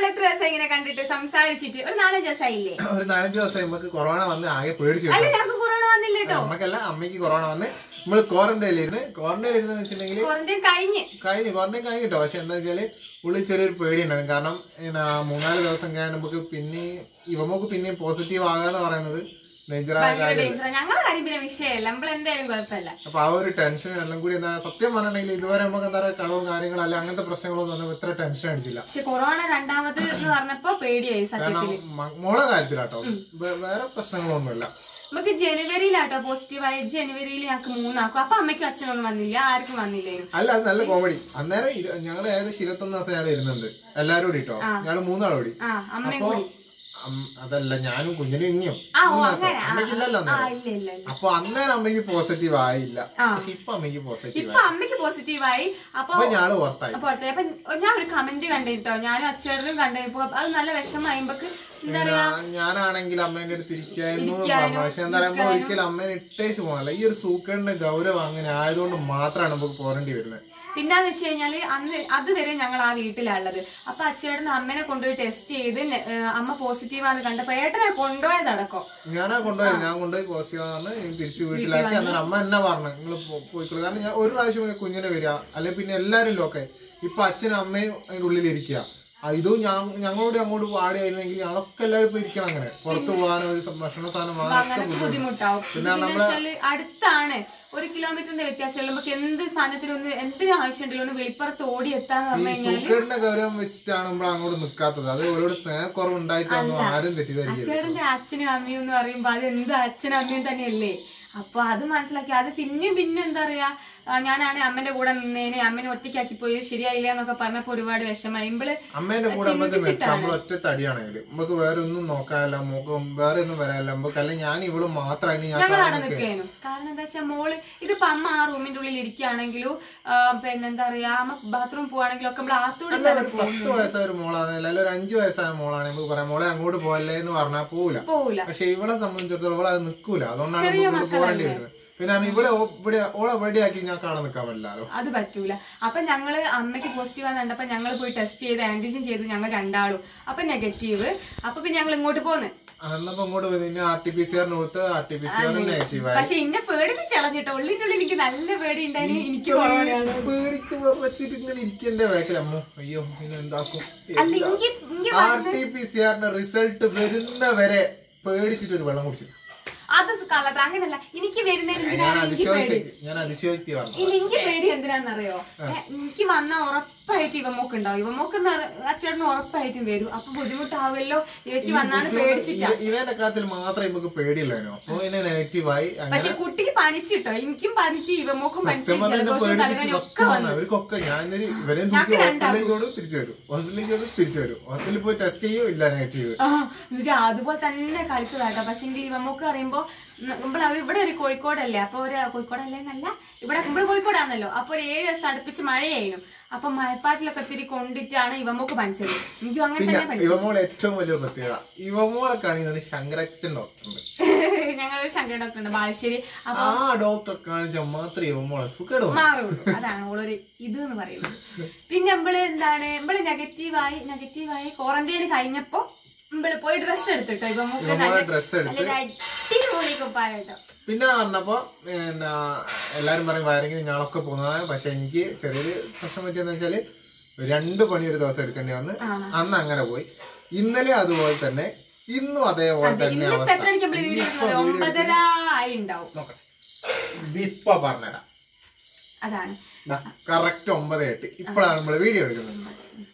എത്ര ദിവസം ഇങ്ങനെ കണ്ടിട്ട് സംസാരിച്ചിട്ട് ഒരു നാലഞ്ച് ദിവസമായില്ലേ ഒരു നാലഞ്ച് ദിവസം നമുക്ക് കൊറോണ വന്ന് ആകെ പേടിച്ചു അല്ല ഞങ്ങൾക്ക് കൊറോണ വന്നില്ല കേട്ടോ നമുക്കല്ല അമ്മയ്ക്ക് കൊറോണ വന്ന് നമ്മള് ക്വാറന്റൈനിൽ ഇരുന്ന് ക്വാറന്റൈനിൽ ഇരുന്ന് വെച്ചിട്ടുണ്ടെങ്കിൽ ക്വാറന്റൈൻ കഴിഞ്ഞ് കഴിഞ്ഞു ക്വാറന്റൈൻ കഴിഞ്ഞിട്ടോ പക്ഷെ എന്താ വെച്ചാല് ഉള്ളിൽ ചെറിയൊരു പേടി ഉണ്ടാവും കാരണം എന്നാ മൂന്നാല് ദിവസം കഴിഞ്ഞ് നമുക്ക് പിന്നെ ഇവമോക്ക് പിന്നെയും പോസിറ്റീവ് ആകാന്ന് പറയുന്നത് ഡേഞ്ചറായ ഭയങ്കര കാര്യം ഡേഞ്ചർ ഞങ്ങളെ കാര്യം പിന്നെ വിഷയമല്ല നമ്മൾ എന്തായാലും കുഴപ്പമില്ല അപ്പൊ ആ ഒരു ടെൻഷനും എല്ലാം കൂടി എന്താണ് സത്യം പറഞ്ഞിട്ടുണ്ടെങ്കിൽ ഇതുവരെ നമുക്ക് എന്താ പറയുക കളവും കാര്യങ്ങളും അല്ല അങ്ങനത്തെ പ്രശ്നങ്ങളൊന്നും വന്നപ്പോ ഇത്ര ടെൻഷൻ അടിച്ചില്ല പക്ഷെ കൊറോണ രണ്ടാമത് എന്ന് പറഞ്ഞപ്പോ പേടിയായി കാരണം സത്യത്തില് മ- മോളെ കാര്യത്തിലാട്ടോ വേ- വേറെ പ്രശ്നങ്ങളൊന്നുമില്ല നമുക്ക് ജനുവരിയിലാട്ടോ പോസിറ്റീവായി ജനുവരിയിൽ ഞങ്ങൾക്ക് മൂന്നാക്കും അപ്പൊ അമ്മയ്ക്കും അച്ഛനൊന്നും വന്നില്ല ആർക്കും വന്നില്ലേനും അല്ല അത് നല്ല കോമഡി അന്നേരം ഇരു- ഞങ്ങള് ഏകദേശം ഇരുപത്തൊന്ന് ദിവസം ഞങ്ങൾ ഇരുന്നുണ്ട് എല്ലാരും കൂടി കേട്ടോ ഞങ്ങള് മൂന്നാളും കൂടി ആ അമ്മയും അപ്പൊ കൂടി അം- അതല്ല ഞാനും കുഞ്ഞിനും ഇനിയും ആ ഓ മൂന്ന് ദിവസം അങ്ങനെ ആ, അമ്മയ്ക്കില്ലല്ലോ ആ അന്നേരം ഇല്ല ഇല്ല ഇല്ല അപ്പൊ അന്നേരം അമ്മയ്ക്ക് പോസിറ്റീവ് ആയില്ല ആ. പക്ഷെ ഇപ്പൊ അമ്മയ്ക്ക് പോസിറ്റീവ് ഇപ്പൊ അമ്മയ്ക്ക് പോസിറ്റീവായി അപ്പൊ അപ്പൊ ഞാള് പുറത്തായി പുറത്തെ അപ്പൊ ഞാൻ ഒരു കമന്റ് കണ്ടിട്ടോ ഞാനും അച്ഛനും കണ്ടപ്പോ അത് നല്ല വിഷമായപ്പോക്ക് എന്താ പറയാ ഞാ- ഞാനാണെങ്കിൽ അമ്മേന്റെ അടുത്ത് ഇരിക്കായിരുന്നു എന്ന് ഇരിക്കാനും, പറഞ്ഞു പക്ഷെ എന്താ പറയുമ്പോ ഒരിക്കലും അമ്മേനെ ഇട്ടേച്ച് പോകാനല്ല ഈ ഒരു സൂക്കേടിന്റെ ഗൗരവം അങ്ങനെ ആയതുകൊണ്ട് മാത്രമാണ് നമുക്ക് പോരേണ്ടി വരുന്നത് പിന്നെന്ന് വെച്ച് കഴിഞ്ഞാല് അന്ന് അതുവരെ ഞങ്ങൾ ആ വീട്ടിലുള്ളത് അപ്പൊ അച്ഛേട്ടൻ അമ്മനെ കൊണ്ടുപോയി ടെസ്റ്റ് ചെയ്ത് നെ- ഏഹ് അമ്മ പോസിറ്റീവാന്ന് കണ്ടപ്പോ ഏട്ടനെ കൊണ്ടുപോയതടക്കം ഞാനാ കൊണ്ടുപോയി ഞാൻ കൊണ്ടുപോയി പോസിറ്റീവ് ആണ് തിരിച്ച് വീട്ടിലാക്കി അന്നേരം അമ്മ എന്നാ പറഞ്ഞു നിങ്ങൾ പോയിക്കോളൂ കാരണം ഞാൻ ഒരു പ്രാവശ്യം പിന്നെ കുഞ്ഞിനെ വരിക അല്ലെ പിന്നെ എല്ലാരും ലോക്കെ ഇപ്പൊ അച്ഛനും അമ്മയും അതിന്റെ ഉള്ളിൽ ഇരിക്കുക ആ, ഇതും ഞാൻ ഞങ്ങളോട് അങ്ങോട്ട് പാടിയായിരുന്നെങ്കിൽ ഞങ്ങളൊക്കെ എല്ലാവരും ഇപ്പൊ ഇരിക്കണം അങ്ങനെ പുറത്തു പോകാനോ ഒരു സം- ഭക്ഷണ സാധനം അപ്പൊ വാങ്ങാനൊക്കെ അങ്ങനെ ബുദ്ധിമുട്ട്. ബുദ്ധിമുട്ടാവും പിന്നെ പിന്നെ നമ്മള് വെച്ചാല് അടുത്താണ് ഒരു കിലോമീറ്ററിന്റെ വ്യത്യാസമുള്ള നമുക്ക് എന്ത് സാധനത്തിനും ഒന്ന് എന്തിനും ആവശ്യമുണ്ടല്ലോ ഒന്ന് വെളിപ്പുറത്ത് ഓടി എത്താന്ന് ഈ പറഞ്ഞു കഴിഞ്ഞാല് സൂക്കേടിന്റെ ഗൗരവം വെച്ചിട്ടാണ് നമ്മൾ അങ്ങോട്ട് നിൽക്കാത്തത് അത് ഓരോട് സ്നേഹക്കുറവ് ഉണ്ടായിട്ടൊന്നും ആരും തെറ്റിദ്ധരിക്കരുത് അച്ഛേട്ടന്റെ അച്ഛനും അമ്മയും എന്ന് പറയുമ്പോ അത് എന്ത് അച്ഛനും അമ്മയും തന്നെയല്ലേ അപ്പൊ അത് മനസ്സിലാക്കി അത് പിന്നെയും പിന്നെ എന്താ പറയാ ആ, ഞാനാണ് അമ്മന്റെ കൂടെ നിന്നേനെ അമ്മനെ ഒറ്റയ്ക്കാക്കി പോയി ശരിയായില്ല എന്നൊക്കെ പറഞ്ഞപ്പോ ഒരുപാട് വിഷമായി ഇമ്പള് അമ്മേന്റെ കൂടെ നമുക്ക് നിൽക്കാം നമ്മൾ ഒറ്റ തടിയാണെങ്കിൽ നമുക്ക് വേറെ ഒന്നും നോക്കാനല്ല മുഖം വേറെ ഒന്നും വരാനല്ല നമുക്ക് അല്ലെങ്കിൽ ഞാൻ ഇവള് മാത്രമായി ഞാൻ ഞങ്ങൾ കാണാൻ അവിടെ നിൽക്കുകയാണ്. നിൽക്കാനും കാരണം എന്താ വെച്ചാൽ മോള് ഇതിപ്പോ അമ്മ ആ റൂമിന്റെ ഉള്ളിൽ ഇരിക്കുകയാണെങ്കിലും ആ, പിന്നെ എന്താ പറയാ അമ്മ ബാത്റൂം പോവാണെങ്കിലും ഒക്കെ നമ്മൾ ആത്തോടി അല്ല ഒരു പത്ത് വയസ്സായ ഒരു മോളാണ് അല്ലെങ്കിൽ ഒരു അഞ്ചു വയസ്സായ മോളാണ് നമുക്ക് പറയാം മോളെ അങ്ങോട്ട് പോകല്ലേ എന്ന് പറഞ്ഞാൽ പോവില്ല പോവില്ല പക്ഷെ ഇവളെ സംബന്ധിച്ചിടത്തോളം ഇവളെ അത് നിൽക്കൂല അതുകൊണ്ടാണ് നമുക്ക് പോകേണ്ടി വരുന്നത് പിന്നെ ആണ് ഇവളെ ഓ- ഇവിടെ ഓളെ എവിടെയാക്കി ഞാൻ കാണാൻ നിൽക്കാൻ പറ്റില്ലല്ലോ അത് പറ്റൂല അപ്പൊ ഞങ്ങള് അമ്മയ്ക്ക് പോസിറ്റീവ് ആണെന്ന് കണ്ടപ്പോ ഞങ്ങൾ പോയി ടെസ്റ്റ് ചെയ്ത് ആന്റിജൻ ചെയ്ത് ഞങ്ങൾ രണ്ടാളും അപ്പൊ നെഗറ്റീവ് അപ്പൊ പിന്നെ ഞങ്ങൾ ഇങ്ങോട്ട് പോന്ന് അന്നപ്പോ അങ്ങോട്ട് പോയി പിന്നെ ആർ ടി പി സി ആറിന് കൊടുത്ത് R T P C R negative ആയി പക്ഷെ ഇന്നെ പേടിപ്പിച്ചളഞ്ഞിട്ടോ ഉള്ളിന്റെ ഉള്ളിൽ എനിക്ക് നല്ല പേടി ഉണ്ടായിരുന്നു എനിക്ക് കൊറോണയാണ് പേടിച്ച് വെച്ചിട്ട് ഇങ്ങനെ ഇരിക്കണ്ടേ വേക്കല അമ്മോ അയ്യോ ഇനി എന്താക്കും അല്ല എനിക്ക് എനിക്ക് ആർ ടി പി സി ആറിന്റെ റിസൾട്ട് വരുന്നവരെ പേടിച്ചിട്ട് ഒരു വെള്ളം കുടിച്ചു അത് കള്ളത്ത അങ്ങനല്ല എനിക്ക് വരുന്നതിന് ഞാൻ എന്തിനാണ് എനിക്ക് പേടി അതിശയോക്തി ഞാൻ അതിശയോക്തി പറഞ്ഞു ഇല്ല എനിക്ക് പേടി എന്തിനാന്നറിയോ ഏ, എനിക്ക് വന്ന ഉറപ്പായിട്ട് ഇവമോക്ക് ഉണ്ടാവും ഇവമോക്ക് അച്ഛനും ഉറപ്പായിട്ടും വരും അപ്പൊ ബുദ്ധിമുട്ടാവുമല്ലോ ഇവയ്ക്ക് വന്നാന്ന് പേടിച്ചിട്ടാ ഇവ- ഇവന്റെ കാര്യത്തിൽ മാത്രമേ നമുക്ക് പേടിയില്ലേനോ അപ്പൊ ഇതിനെ നെഗറ്റീവ് ആയി അങ്ങനെ പക്ഷെ കുട്ടിക്ക് പണിച്ചിട്ടോ എനിക്കും പനിച്ച് ഇവമോക്കും പനിച്ച് സത്യം പറഞ്ഞാൽ ജലദോഷവും പേടിപ്പിച്ച് തലവേനയും ഒക്കെ സത്യം വന്നു പറഞ്ഞാൽ അവർക്കൊക്കെ ഞാൻ ഇന്നലെ ഇവരെയും തൂക്കി ഹോസ്പിറ്റലിലേക്ക് ഓടും തിരിച്ചു വരും ഹോസ്പിറ്റലിലേക്ക് ഓടും തിരിച്ചു വരും ഹോസ്പിറ്റലിൽ പോയി ടെസ്റ്റ് ചെയ്യോ ഇല്ല നെഗറ്റീവ് ആ എന്നിട്ട് അതുപോലെ തന്നെ കളിച്ചതാട്ടോ പക്ഷെങ്കിൽ ഇവമോക്ക് അറിയുമ്പോ നമ്മൾ അവർ ഇവിടെ ഒരു കോഴിക്കോടല്ലേ അപ്പൊ ഒരു കോഴിക്കോടല്ലേ എന്നല്ല ഇവിടെ നമ്മൾ കോഴിക്കോടാണല്ലോ അപ്പൊ ഒരു ഏഴ് ദിവസം അടുപ്പിച്ച് മഴയായിരുന്നു അപ്പൊ മഴപ്പാട്ടിലൊക്കെ ഒത്തിരി കൊണ്ടിട്ടാണ് ഇവമോക്ക് പനിച്ചത് എനിക്കും അങ്ങനെ പിന്നെ തന്നെ പനിച്ചത് ഇവമോൾ ഏറ്റവും വലിയൊരു പ്രത്യേകത ഇവമോളെ കാണിക്കുന്നത് ശങ്കരാച്ചൻ ഡോക്ടറുണ്ട് ഞങ്ങളൊരു ശങ്കര ഡോക്ടർ ഉണ്ട് ബാലുശ്ശേരി അപ്പൊ ആ ഡോക്ടറെ കാണിച്ചാൽ മാത്രമേ ഇവമോളെ സുഖം മാറുള്ളൂ അതാണ് ഓളൊരു ഇത് എന്ന് പറയുന്നത് പിന്നെ നമ്മള് എന്താണ് നമ്മള് നെഗറ്റീവായി നെഗറ്റീവായി ക്വാറന്റൈൻ കഴിഞ്ഞപ്പോ നമ്മള് പോയി ഡ്രസ് എടുത്തിട്ടോ ഇപ്പൊ നമുക്ക് ഇവമോളെ ഡ്രസ് എടുത്ത് നല്ലൊരു അടിപൊളി കുപ്പായിട്ടോ പിന്നെ പറഞ്ഞപ്പോ പിന്നെ എല്ലാരും പറയും വയറിങ്ങിന് ഞാളൊക്കെ പോകുന്നതാണ് പക്ഷെ എനിക്ക് ചെറിയൊരു പ്രശ്നം പറ്റിയെന്ന് വെച്ചാല് രണ്ട് പണി ഒരു ദിവസം എടുക്കേണ്ടി വന്ന് അന്ന് അങ്ങനെ പോയി ഇന്നലെ അതുപോലെ തന്നെ ഇന്നും അതേപോലെ തന്നെ ഇന്നിപ്പോ അവസ്ഥ എത്ര മണിക്ക് നമ്മള് വീഡിയോ എടുക്കുന്നത് ഒമ്പതര ആയി ഉണ്ടാവും നോക്കട്ടെ ഇതിപ്പൊ പറഞ്ഞുതരാം അതാണ് കറക്റ്റ് ഒമ്പത് എട്ട് ഇപ്പോഴാണ് നമ്മള് വീഡിയോ എടുക്കുന്നത്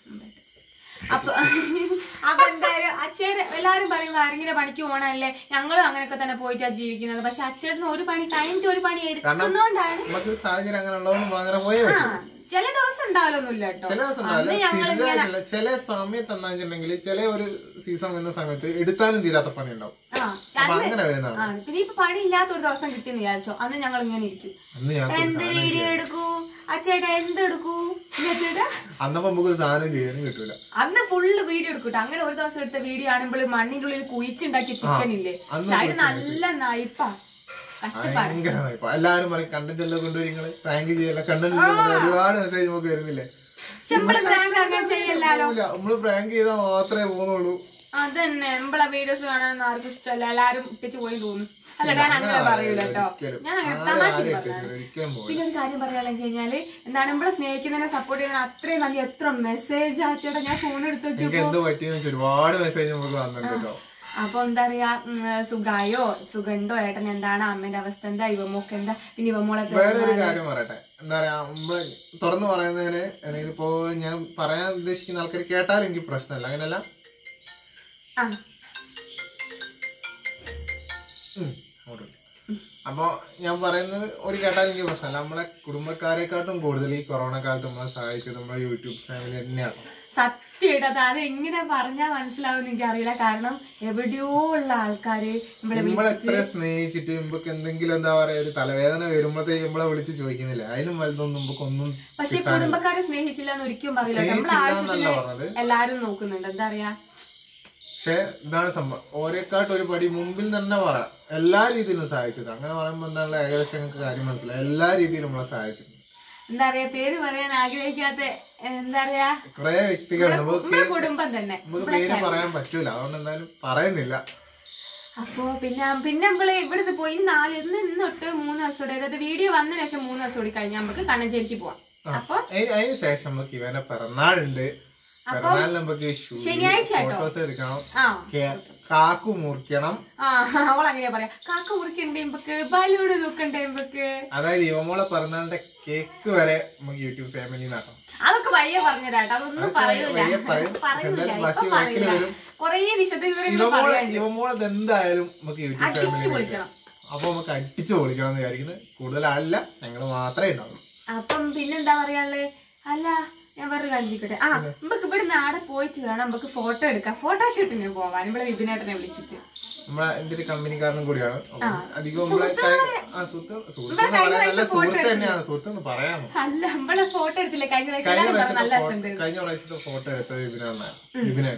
അപ്പൊ അപ്പൊ എന്തായാലും അച്ഛയുടെ എല്ലാരും പറയും വയറിങ്ങിന്റെ പണിക്ക് പോകണല്ലേ ഞങ്ങളും അങ്ങനെയൊക്കെ തന്നെ പോയിട്ടാ ജീവിക്കുന്നത് പക്ഷെ അച്ഛേട്ടന് ഒരു പണി കഴിഞ്ഞിട്ട് ഒരു പണി എടുക്കുന്നോണ്ടാണ് നമുക്ക് സാഹചര്യം അങ്ങനെ ഉള്ളതുകൊണ്ട് അങ്ങനെ പോയേ ആ പറ്റും ചില ദിവസം ഉണ്ടാവലൊന്നുമില്ല കേട്ടോ ചില ദിവസം അന്ന് ഉണ്ടാവില്ല ഞങ്ങൾ സ്ഥിരമായിട്ടില്ല ചില സമയത്ത് എന്താ വെച്ചിട്ടുണ്ടെങ്കിൽ ചില ഒരു സീസൺ വരുന്ന സമയത്ത് എടുത്താലും തീരാത്ത പണി ഉണ്ടാവും ആ അപ്പൊ അങ്ങനെ വരുന്നതാണ് ആണ് പിന്നെ ഇപ്പൊ പണി ഇല്ലാത്ത ഒരു ദിവസം കിട്ടിയെന്ന് വിചാരിച്ചോ അന്ന് ഞങ്ങൾ ഇങ്ങനെ ഇരിക്കും അന്ന് ഞാൻ എന്ത് വീഡിയോ എടുക്കൂ അച്ഛേട്ടാ എന്ത് എടുക്കൂ അച്ഛേട്ടാ അന്നപ്പോ നമുക്ക് ഒരു സാധനം ചെയ്യാനും കിട്ടൂല അന്ന് ഫുള്ള് വീഡിയോ എടുക്കൂട്ടോ അങ്ങനെ ഒരു ദിവസം എടുത്ത വീഡിയോ ആണെങ്കിൽ മണ്ണിന്റെ ഉള്ളിൽ കുഴിച്ചുണ്ടാക്കിയ ചിക്കൻ ഇല്ലേ അന്ന് പക്ഷെ അതിന് നല്ല നയിപ്പാ കഷ്ടപ്പാട് ഭയങ്കര ഇപ്പൊ എല്ലാരും പറയും കണ്ടന്റ് എല്ലാം കൊണ്ടുപോയി നിങ്ങള് പ്രാങ്ക് ചെയ്യല്ല കണ്ടന്റ് ഒരുപാട് മെസ്സേജ് നമുക്ക് വരുന്നില്ലേ പക്ഷെ നമ്മള് പ്രാങ്ക് അങ്ങനെ ചെയ്യല്ലോ ഇല്ല നമ്മള് പ്രാങ്ക് ചെയ്താൽ മാത്രമേ പോകുന്നുള്ളൂ അതന്നെ നമ്മളെ വീഡിയോസ് കാണാൻ ആർക്കും ഇഷ്ടമല്ല എല്ലാരും ഇട്ടിച്ച് പോയി തോന്നും അല്ല ഞാൻ അങ്ങനെ പറയൂല കേട്ടോ ഒരിക്കലും. ഞാൻ അങ്ങനെ ആരെ തമാശ ആരെയും പറഞ്ഞതാണ് ഇട്ടിട്ടില്ല, ഒരിക്കലും പോകില്ല. പിന്നെ ഒരു കാര്യം പറയാനുള്ള വെച്ച് കഴിഞ്ഞാല് എന്താണ് നമ്മളെ സ്നേഹിക്കുന്നതിനെ സപ്പോർട്ട് ചെയ്യുന്ന അത്രയും നല്ല എത്ര മെസ്സേജ് അയച്ചേട്ടാ ഞാൻ ഫോൺ എടുത്ത് എനിക്ക് നോക്കിയപ്പോ എന്ത് പറ്റിയെന്ന് വെച്ചാൽ ഒരുപാട് മെസ്സേജ് നമുക്ക് വന്നിട്ടുണ്ട് കേട്ടോ അപ്പൊ എന്താ പറയാ ഉം, സുഖായോ സുഖണ്ടോ ഏട്ടൻ എന്താണ് അമ്മേന്റെ അവസ്ഥ എന്താ ഇവമോക്ക് എന്താ പിന്നെ ഇവമോളെ പേര് വേറെ ഒരു കാര്യം പറയട്ടെ എന്താ പറയാ നമ്മള് തുറന്നു പറയുന്നതിന് അല്ലെങ്കിൽ ഇപ്പോ ഞാൻ പറയാൻ ഉദ്ദേശിക്കുന്ന ആൾക്കാർ കേട്ടാലും എനിക്ക് പ്രശ്നമല്ല അങ്ങനെയല്ല ആ ഉം, അങ്ങോട്ട് വിളി. അപ്പൊ ഞാൻ പറയുന്നത് ഒരു കേട്ടാൽ എനിക്ക് പ്രശ്നമല്ല നമ്മളെ കുടുംബക്കാരെക്കാട്ടും കൂടുതൽ ഈ കൊറോണ കാലത്ത് നമ്മളെ സഹായിച്ചത് നമ്മളെ യൂട്യൂബ് ഫാമിലി തന്നെയാണ് സത്യമായിട്ട് അത് അത് എങ്ങനെ പറഞ്ഞാൽ മനസ്സിലാവും എനിക്ക് അറിയില്ല കാരണം എവിടെയോ ഉള്ള ആൾക്കാര് നമ്മളെ നമ്മളെ എത്ര സ്നേഹിച്ചിട്ട് നമുക്ക് എന്തെങ്കിലും എന്താ പറയാ ഒരു തലവേദന വരുമ്പോഴത്തേക്ക് നമ്മളെ വിളിച്ച് ചോദിക്കുന്നില്ല അതിനും വലുതൊന്നും നമുക്ക് ഒന്നും പക്ഷെ കുടുംബക്കാരെ സ്നേഹിച്ചില്ല എന്ന് ഒരിക്കലും പറയില്ല നമ്മളെ സ്നേഹിച്ചില്ല എന്നല്ല ആവശ്യത്തിന് പറഞ്ഞത് എല്ലാരും നോക്കുന്നുണ്ട് എന്താ പറയാ പക്ഷെ ഇതാണ് സംഭവം ഓരെക്കാട്ട് ഒരു പടി മുമ്പിൽ തന്നെ പറ എല്ലാ രീതിയിലും സഹായിച്ചത് അങ്ങനെ പറയുമ്പോൾ എന്താണ് ഏകദേശം ഞങ്ങൾക്ക് കാര്യം മനസ്സിലായി എല്ലാ രീതിയിലും നമ്മളെ സഹായിച്ചിട്ടുണ്ട് എന്താ പറയാ പേര് പറയാൻ ആഗ്രഹിക്കാത്ത എന്താ പറയാ കുറെ വ്യക്തികളുണ്ട് നമുക്ക് നമ്മുടെ കുടുംബം തന്നെ നമുക്ക് പേര് പറയാൻ പറ്റൂല അതുകൊണ്ട് എന്തായാലും പറയുന്നില്ല അപ്പോ പിന്നെ പിന്നെ നമ്മള് ഇവിടുന്ന് പോയി ഇനി നാല് ഇന്ന് ഇന്ന് തൊട്ട് മൂന്ന് ദിവസം കൂടി അതായത് വീഡിയോ വന്നതിന് ശേഷം മൂന്ന് ദിവസം കൂടി കഴിഞ്ഞാൽ നമുക്ക് കണ്ണഞ്ചേരിക്ക് പോവാം അപ്പൊ അയി- അതിന് ശേഷം നമുക്ക് ഇവന്റെ പിറന്നാളുണ്ട് പിറന്നാളിന് നമുക്ക് ശനിയാഴ്ച കേട്ടോ. ഫോട്ടോസ് എടുക്കണം ആ കേ- കാക്കു മുറിക്കണം ആ അവൾ അങ്ങനെയാ പറയാ കാക്ക മുറിക്കണ്ടേ ഇമ്പക്ക് ബലൂണ് തൂക്കണ്ടേ ഇമ്പക്ക് അതായത് ഇവമോളെ പിറന്നാളിന്റെ കേക്ക് വരെ നമുക്ക് യൂട്യൂബ് ഫാമിലി നടക്കണം അതൊക്കെ വയ്യ പറഞ്ഞുതരാട്ടോ അതൊന്നും പറയൂല വഴിയെ പറയും. പറയൂല എന്തായാലും ഇപ്പൊ ബാക്കി പറയില്ല ബാക്കിൽ വരും. കൊറേ വിശദവിവരങ്ങൾ ഇവമോളെ പറയാൻ ഇവമോളത് എന്തായാലും നമുക്ക് യൂട്യൂബ് അടിച്ചു ഫാമിലി പൊളിക്കണം അപ്പൊ നമുക്ക് അടിച്ചു പൊളിക്കണം എന്ന് വിചാരിക്കുന്നത് കൂടുതൽ ആളില്ല ഞങ്ങൾ മാത്രമേ ഉണ്ടാവുള്ളൂ അപ്പം പിന്നെന്താ പറയാനുള്ളത് അല്ല ഞാൻ വേറൊരു കാര്യം ചോദിക്കട്ടെ ആ നമുക്ക് ഇവിടെ നാടെ പോയിട്ട് വേണം നമുക്ക് ഫോട്ടോ എടുക്കാം ഫോട്ടോ ഷൂട്ടിന് പോവാൻ ഇവിടെ വിപിനേട്ടനെ വിളിച്ചിട്ട് നമ്മളെ എന്റെ ഒരു കമ്പനിക്കാരനും കൂടിയാണ് അപ്പം അധികം നമ്മളെ കൈ- ആ, സുഹൃത്ത് സുഹൃത്ത് എന്ന് പറയാൻ നല്ല സുഹൃത്ത് തന്നെയാണ് സുഹൃത്ത് എന്ന് പറയാമോ അല്ല നമ്മളെ ഫോട്ടോ എടുത്തില്ലേ കഴിഞ്ഞ പ്രാവശ്യം കഴിഞ്ഞ എല്ലാവരും പറഞ്ഞു നല്ല പ്രാവശ്യത്തെ രസമുണ്ട് ഫോ- കഴിഞ്ഞ പ്രാവശ്യത്തെ ഫോട്ടോ എടുത്തത് വിപിനാണ് വിപിനാണ്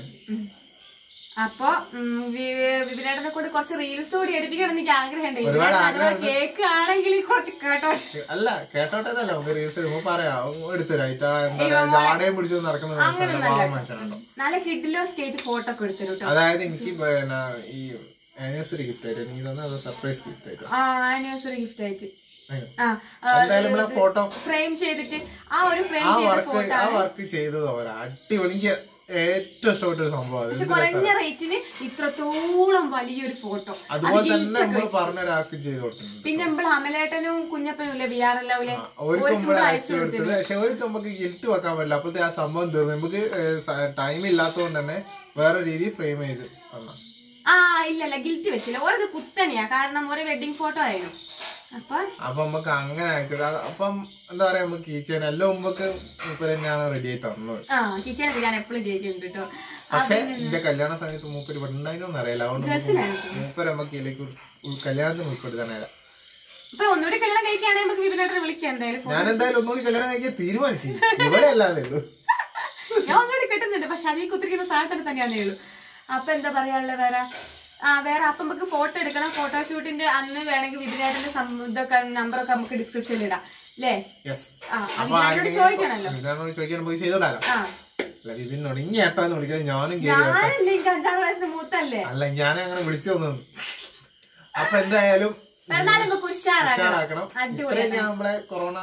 അപ്പൊ ഉം, വി- വിപിനേട്ടനെ കൊണ്ട് കുറച്ച് റീൽസ് കൂടി എടുപ്പിക്കണം എന്ന് എനിക്ക് ആഗ്രഹമുണ്ട് ഒരുപാട് വിപിനേട്ടൻ കേക്ക് ആണെങ്കിൽ കുറച്ച് കേട്ടോ അല്ല കേട്ടോട്ടെ എന്നല്ല നമുക്ക് റീൽസ് ചെയ്യുമ്പോ പറയാം എടുത്തരായിട്ടാ എന്താ പറയാ ജാടയും പിടിച്ചു നടക്കുന്ന മനുഷ്യനാണ് പാവം മനുഷ്യനാണോ നല്ല കിഡിലോ സ്റ്റേറ്റ് ഫോട്ടോ ഒക്കെ എടുത്തരും കേട്ടോ അതായത് എനിക്ക് പിന്നെ ഈ ആനിവേഴ്സറി ഗിഫ്റ്റ് ആയിട്ട് എനിക്ക് തന്നെ അത് സർപ്രൈസ് ഗിഫ്റ്റ് ആയിട്ട് ആ ആനിവേഴ്സറി ഗിഫ്റ്റ് ആയിട്ട് അങ്ങനെ. ആ എന്തായാലും നമ്മളെ ഫോട്ടോ ഫ്രെയിം ചെയ്തിട്ട് ആ ഒരു ഫ്രെയിം ആ ചെയ്ത വർക്ക് ഫോട്ടോ ആ വർക്ക് ചെയ്തത് അവരാ അടിപൊളി എനിക്ക് ഏറ്റവും ഇഷ്ടപ്പെട്ട ഒരു സംഭവം അത് പക്ഷെ കുറഞ്ഞ റേറ്റിന് ഇത്രത്തോളം വലിയൊരു ഫോട്ടോ അതുപോലെ തന്നെ നമ്മൾ പറഞ്ഞ ഒരാൾക്ക് ചെയ്ത് കൊടുത്തിട്ടുണ്ട് പിന്നെ നമ്മൾ അമലേട്ടനും കുഞ്ഞപ്പനും ഇല്ലേ ബി ആർ എല്ലാവിലെ ഒരു കുമ്പളെ അയച്ചു കൊടുത്തത് പക്ഷെ ഒരു നമുക്ക് ഗിൽറ്റ് വെക്കാൻ പറ്റില്ല അപ്പോഴത്തെ ആ സംഭവം തീർന്നു നമുക്ക് ടൈം ഇല്ലാത്തതുകൊണ്ട് തന്നെ വേറെ രീതി ഫ്രെയിം ചെയ്ത് തന്ന ആ ഇല്ലല്ല ഗിൽറ്റ് വെച്ചില്ല ഓരത് കുത്തനെയാ കാരണം ഒരു വെഡിങ് ഫോട്ടോ ആയിരുന്നു അപ്പൊ അപ്പൊ നമുക്ക് അങ്ങനെ അയച്ചത് അത് അപ്പം എന്താ പറയാ നമുക്ക് കീച്ചേൻ എല്ലാം മുമ്പൊക്കെ മൂപ്പര് തന്നെയാണ് റെഡി ആയി തന്നത് ആ കിച്ചനൊക്കെ ഞാൻ എപ്പോഴും ജയിക്കുന്നുണ്ട് കേട്ടോ പക്ഷെ എന്റെ കല്യാണ സമയത്ത് മൂപ്പര് ഉണ്ടായിരുന്നു അറിയില്ല അതുകൊണ്ട് നമുക്ക് മൂപ്പര് നമുക്ക് ഇതിലേക്ക് ഉൾ- കല്യാണത്തിന് ഉൾപ്പെടുത്താനില്ല ഇപ്പൊ ഒന്നുകൂടി കല്യാണം കഴിക്കുകയാണെങ്കിൽ നമുക്ക് വിപിനേട്ടനെ വിളിക്കാം എന്തായാലും ഞാൻ എന്തായാലും ഒന്നുകൂടി കല്യാണം കഴിക്കാൻ തീരുമാനിച്ചു ഇവിടെ അല്ലാതെ ഉള്ളൂ ഞാൻ ഒന്നുകൂടി കിട്ടുന്നുണ്ട് പക്ഷെ അതിൽ കുത്തിരിക്കുന്ന സാധനത്തിന് തന്നെയാണേ ഉള്ളൂ അപ്പൊ എന്താ പറയാനുള്ളത് വേറെ ആ വേറെ അപ്പൊ നമുക്ക് ഫോട്ടോ എടുക്കണം ഫോട്ടോഷൂട്ടിന്റെ അന്ന് വേണമെങ്കിൽ വിപിനേട്ടന്റെ സം- ഇതൊക്കെ നമ്പറൊക്കെ നമുക്ക് ഡിസ്ക്രിപ്ഷനിൽ ഇടാം അല്ലേ യെസ് ആ അപ്പൊ വിപിനേട്ടനോട് ചോദിക്കണല്ലോ ഇതിനോട് ചോദിക്കാൻ നമുക്ക് ചെയ്തോടാലോ ആ അല്ല വിപിനോട് ഇനി ഏട്ടാന്ന് വിളിക്കാൻ ഞാനും കേറി കേട്ടോ ഞാനല്ലേ എനിക്ക് അഞ്ചാം ക്ലാസ്സിന് മൂത്തല്ലേ അല്ല ഞാൻ അങ്ങനെ വിളിച്ചു വന്നു അപ്പൊ എന്തായാലും പിറന്നാൾ നമുക്ക് ഉഷാറാക്കണം ഉഷാറാക്കണം ഇത്രയൊക്കെയാണ് നമ്മളെ കൊറോണ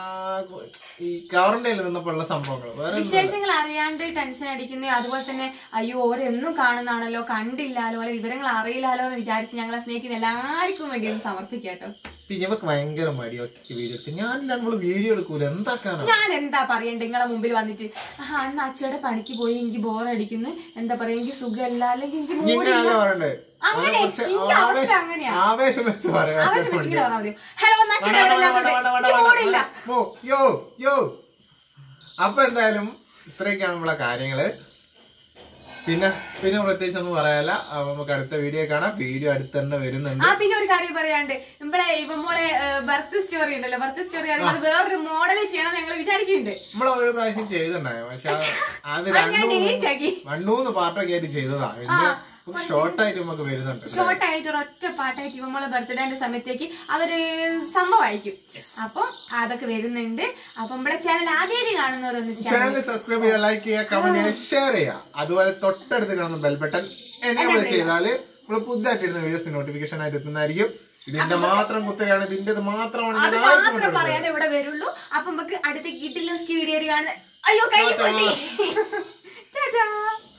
ഈ ക്വാറന്റൈനിൽ നിന്നപ്പോഴുള്ള സംഭവങ്ങൾ വേറെ വിശേഷങ്ങൾ അറിയാണ്ട് ടെൻഷൻ അടിക്കുന്ന അതുപോലെ തന്നെ അയ്യോ ഓരെന്നും കാണുന്നതാണല്ലോ കണ്ടില്ലാലോ അല്ലെ വിവരങ്ങൾ അറിയില്ലാലോ എന്ന് വിചാരിച്ച് ഞങ്ങളെ സ്നേഹിക്കുന്ന എല്ലാവർക്കും വേണ്ടി ഒന്ന് സമർപ്പിക്കാം കേട്ടോ പിന്നെ ഇവക്ക് ഭയങ്കര മടി ഒറ്റയ്ക്ക് വീഡിയോ എടുക്കും ഞാനില്ല നമ്മള് വീഡിയോ എടുക്കൂല എന്താക്കാനാ ഞാൻ എന്താ പറയണ്ട നിങ്ങളെ മുമ്പിൽ വന്നിട്ട് ആ അന്ന് അച്ഛയുടെ പണിക്ക് പോയി എനിക്ക് ബോറടിക്കുന്നു എന്താ പറയാ എനിക്ക് സുഖമല്ല അല്ലെങ്കിൽ എനിക്ക് നീ മൂടി ഇങ്ങനെയല്ല പറയണ്ടേ അങ്ങനെ, അതിനെ കുറിച്ച് ഇന്റെ അവസ്ഥ ആവേശം- അങ്ങനെയാ. ആവേശം വെച്ച് പറയാം ആവശ്യം വെച്ചിങ്ങനെ പറഞ്ഞാൽ മതിയോ ഹലോ ഒന്ന് അച്ഛൻ അവിടെ ഇല്ലാത്തത് എനിക്ക് മൂടില്ല ഓ യോ യോ അപ്പൊ എന്തായാലും ഇത്രയൊക്കെയാണ് നമ്മളെ കാര്യങ്ങള് പിന്നെ പിന്നെ പ്രത്യേകിച്ച് ഒന്നും പറയാല്ല അപ്പൊ നമുക്ക് അടുത്ത വീഡിയോ കാണാം വീഡിയോ അടുത്ത് തന്നെ വരുന്നുണ്ട് ആ പിന്നെ ഒരു കാര്യം പറയാണ്ട് നമ്മളെ ഇവമോളെ ബർത്ത് സ്റ്റോറി ഉണ്ടല്ലോ ബർത്ത് സ്റ്റോറി അത് വേറൊരു മോഡൽ ചെയ്യണം ഞങ്ങൾ വിചാരിക്കുന്നുണ്ട് നമ്മളെ ഒരു പ്രാവശ്യം ചെയ്തിട്ടുണ്ടായോ പക്ഷെ അത് അത് ഞാൻ രണ്ടു delete ആക്കി. രണ്ടു മൂന്ന് പാർട്ടൊക്കെ ആയിട്ട് ചെയ്തതാ എന്ത് ഷോർട്ട് ആയിട്ട് നമുക്ക് വരുന്നുണ്ട് ഷോർട്ട് ആയിട്ട് ഒരൊറ്റ പാട്ടായിട്ട് ഇവമ്മളെ ബർത്ത്ഡേന്റെ സമയത്തേക്ക് അതൊരു സംഭവമായിരിക്കും അപ്പം അതൊക്കെ വരുന്നുണ്ട് അപ്പൊ നമ്മളെ ചാനൽ ആദ്യമായിട്ട് കാണുന്നവരൊന്ന് ചാനൽ ചാനൽ സബ്സ്ക്രൈബ് ചെയ്യുക ലൈക്ക് ചെയ്യുക കമന്റ് ചെയ്യുക ഷെയർ ചെയ്യുക അതുപോലെ തൊട്ടടുത്ത് കാണുന്ന ബെൽ ബട്ടൺ എനേബിൾ ചെയ്താല് നമ്മൾ പുതുതായിട്ട് ഇടുന്ന വീഡിയോസ് നോട്ടിഫിക്കേഷൻ ആയിട്ട് എത്തുന്നതായിരിക്കും ഇതിന്റെ മാത്രം കുത്തകയാണ് ഇതിന്റെ മാത്രമാണ് അത് ഞാൻ ആർക്കും മാത്രം പറയാനേ ഇവിടെ വരുള്ളൂ അപ്പൊ നമുക്ക് അടുത്ത കിട്ടില്ല വീഡിയോ കാണുന്നത് അയ്യോ കൈ പൊട്ടി ടാറ്റാ